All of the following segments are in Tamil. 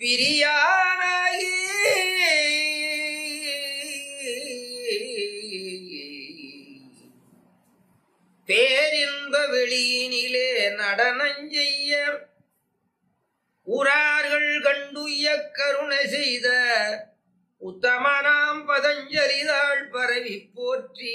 பிரியானாகி பேரின்ப வெளியினிலே நடனஞ்செய்ய உரார்கள் கண்டுய்ய கருணை செய்த உத்தமனாம் பதஞ்சலிதாள் பரவி போற்றி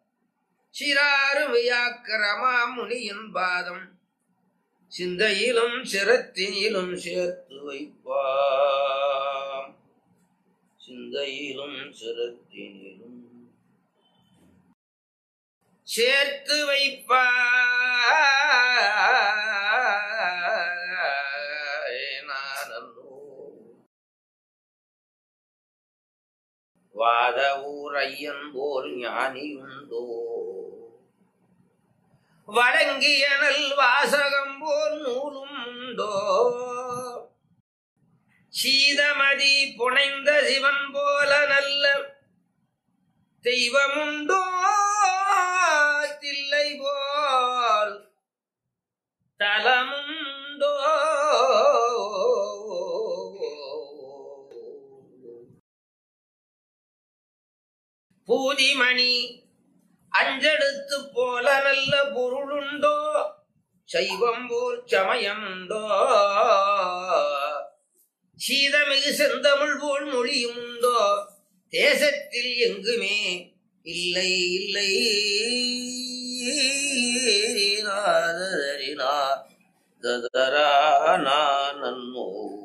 சிறாருமையாக்கிரமா முனியின் பாதம் சிந்தையிலும் சிரத்தினிலும் சேர்த்து வைப்பாம் சிந்தையிலும் சிரத்தினிலும் சேர்த்து வைப்பானோ வாத ஊர் ஐயன் போல் ஞானியுண்டோ வழங்கிய நல் வாசகம் போல் நூலும் உண்டோ சீதமதி புனைந்த சிவன் போல நல்ல தெய்வமுண்டோ தில்லை போல் தலமுண்டோ பூதிமணி அஞ்செடுத்து போல நல்ல பொருளுண்டோ சைவம் போல் சமயம் உண்டோ சீதமிகு செந்தமிழ் போல் மொழியும் உண்டோ தேசத்தில் எங்குமே இல்லை இல்லை நாதரினா ததரா நான் நன்னோ